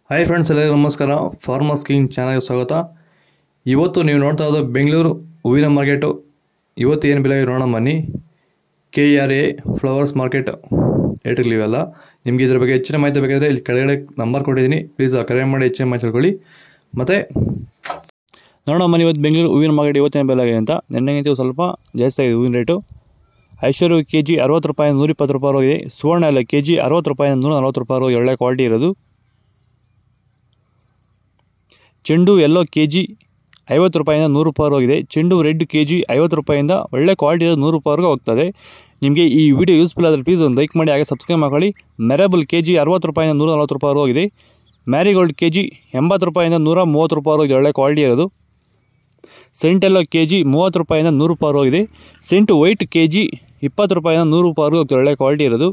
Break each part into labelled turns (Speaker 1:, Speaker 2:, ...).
Speaker 1: hi friends ಎಲ್ಲರಿಗೂ ನಮಸ್ಕಾರ farmers king ಚಾನಲ್ಗೆ ಸ್ವಾಗತ ಇವತ್ತು ನೀವು ನೋಡ್ತಾ ಇರೋದು ಬೆಂಗಳೂರು ಹೂವಿನ ಮಾರ್ಕೆಟು ಇವತ್ತು ಏನು ಬೆಲೆ ನೋಡೋಣ ಬನ್ನಿ K R A flowers market ಏಟಲ್ಲಿ ಇವೆಲ್ಲ ನಿಮಗೆ ಇದ್ರ ಬಗ್ಗೆ ಹೆಚ್ಚಿನ ಮಾಹಿತಿ ಬೇಕಾದರೆ ಇಲ್ಲಿ ಕೆಳಗಡೆ ನಂಬರ್ ಕೊಟ್ಟಿದ್ದೀನಿ ಪ್ಲೀಸ್ ಕರೆ ಮಾಡಿ ಹೆಚ್ಚಿನ ಮಾಹಿತಿ ತಿಳ್ಕೊಳ್ಳಿ ಮತ್ತು ನೋಡೋಣ ಬನ್ನಿ ಇವತ್ತು ಬೆಂಗಳೂರು ಹೂವಿನ ಮಾರ್ಕೆಟ್ ಇವತ್ತಿನ ಬೆಲೆ ಆಗಿದೆ ಅಂತ ನಿನ್ನೆಗಿಂತ ಇವತ್ತು ಸ್ವಲ್ಪ ಜಾಸ್ತಿ ಆಗಿದೆ ಹೂವಿನ ರೇಟು ಐಶ್ವರ್ಯ ಕೆ ಜಿ ಅರವತ್ತು ರೂಪಾಯಿ ನೂರ ಇಪ್ಪತ್ತು ರೂಪಾಯಿ ಹೋಗಿದೆ ಸುವರ್ಣ ಎಲ್ಲ ಕೆ ಜಿ ಅರವತ್ತು ರೂಪಾಯಿ ನೂರ ನಲ್ವತ್ತು ರೂಪಾಯಿ ಒಳ್ಳೆ ಕ್ವಾಲಿಟಿ ಇರೋದು ಚೆಂಡು ಎಲ್ಲೋ ಕೆ ಜಿ ಐವತ್ತು ರೂಪಾಯಿಂದ ನೂರು ರೂಪಾಯಿ ಹೋಗಿದೆ ಚೆಂಡು ರೆಡ್ ಕೆ ಜಿ ಐವತ್ತು ರೂಪಾಯಿಂದ ಒಳ್ಳೆ ಕ್ವಾಲಿಟಿ ಇರೋದು ನೂರು ರೂಪಾಯಿವರೆಗೂ ಹೋಗ್ತದೆ ನಿಮಗೆ ಈ ವಿಡಿಯೋ ಯೂಸ್ಫುಲ್ ಆದರೆ ಪ್ಲೀಸ್ ಒಂದು ಲೈಕ್ ಮಾಡಿ ಹಾಗೆ ಸಬ್ಸ್ಕ್ರೈಬ್ ಮಾಡ್ಕೊಳ್ಳಿ ಮೆರಬಲ್ ಕೆ ಜಿ ಅರವತ್ತು ರೂಪಾಯಿಂದ ನೂರ ನಲ್ವತ್ತು ರೂಪಾಯಿ ಹೋಗಿದೆ ಮ್ಯಾರಿಗೋಲ್ಡ್ ಕೆ ಜಿ ಎಂಬತ್ತು ರೂಪಾಯಿಂದ ನೂರ ಮೂವತ್ತು ರೂಪಾಯಿ ಹೋಗಿದೆ ಒಳ್ಳೆ ಕ್ವಾಲಿಟಿ ಇರೋದು ಸೆಂಟೆಲ್ಲೋ ಕೆ ಜಿ ಮೂವತ್ತು ರೂಪಾಯಿಂದ ನೂರು ರೂಪಾಯಿ ಹೋಗಿದೆ ಸೆಂಟು ವೈಟ್ ಕೆ ಜಿ ಇಪ್ಪತ್ತು ರೂಪಾಯಿಂದ ನೂರು ರೂಪಾಯಿವರೆಗೂ ಹೋಗ್ತದೆ ಒಳ್ಳೆ ಕ್ವಾಲಿಟಿ ಇರೋದು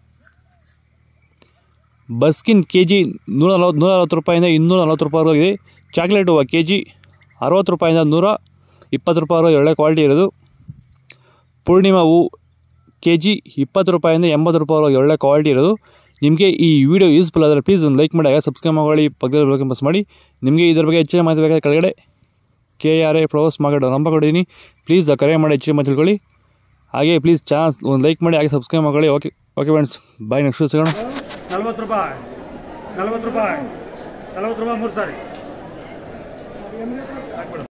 Speaker 1: ಬಸ್ಕಿನ್ ಕೆ ಜಿ ನೂರ ನಲ್ವತ್ತು ನೂರ ನಲ್ವತ್ತು ರೂಪಾಯಿಂದ ಇನ್ನೂರ ನಲ್ವತ್ತು ರೂಪಾಯಿ ಹೋಗಿದೆ ಚಾಕ್ಲೇಟ್ ಹೂವು ಕೆ ಜಿ ಅರವತ್ತು ರೂಪಾಯಿಂದ ನೂರ ಇಪ್ಪತ್ತು ರೂಪಾಯಿ ಒಳ್ಳೆ ಕ್ವಾಲಿಟಿ ಇರೋದು ಪೂರ್ಣಿಮಾ ಹೂ ಕೆ ಜಿ ಇಪ್ಪತ್ತು ರೂಪಾಯಿಂದ ಎಂಬತ್ತು ರೂಪಾಯಿ ಒಳ್ಳೆ ಕ್ವಾಲಿಟಿ ಇರೋದು ನಿಮಗೆ ಈ ವಿಡಿಯೋ ಯೂಸ್ಫುಲ್ ಆದರೆ ಪ್ಲೀಸ್ ಒಂದು ಲೈಕ್ ಮಾಡಿ ಹಾಗೆ ಸಬ್ಸ್ಕ್ರೈಬ್ ಮಾಡಿ ಪಕ್ಕದಲ್ಲಿ ಬೆಳಗ್ಗೆ ಬಸ್ ಮಾಡಿ ನಿಮಗೆ ಇದ್ರ ಬಗ್ಗೆ ಹೆಚ್ಚಿನ ಮಾಹಿತಿ ಬೇಕಾದ್ರೆ ಕೆಳಗಡೆ K R A flowers market number ಕೊಟ್ಟಿದ್ದೀನಿ ಪ್ಲೀಸ್ ಕರೆ ಮಾಡಿ ಹೆಚ್ಚಿನ ಮಾಹಿತಿ ತಿಳ್ಕೊಳ್ಳಿ ಹಾಗೆ ಪ್ಲೀಸ್ ಚಾನ್ಸ್ ಒಂದು ಲೈಕ್ ಮಾಡಿ ಹಾಗೆ ಸಬ್ಸ್ಕ್ರೈಬ್ ಮಾಡ್ಕೊಳ್ಳಿ okay okay friends bye next ಸಿಗೋಣ
Speaker 2: ನಲ್ವತ್ತು ರೂಪಾಯಿ ನಲ್ವತ್ತು ರೂಪಾಯಿ ನಲ್ವತ್ತು ರೂಪಾಯಿ ಮೂರು ಸಾರಿ ಹಾಕ್ಬಿಡು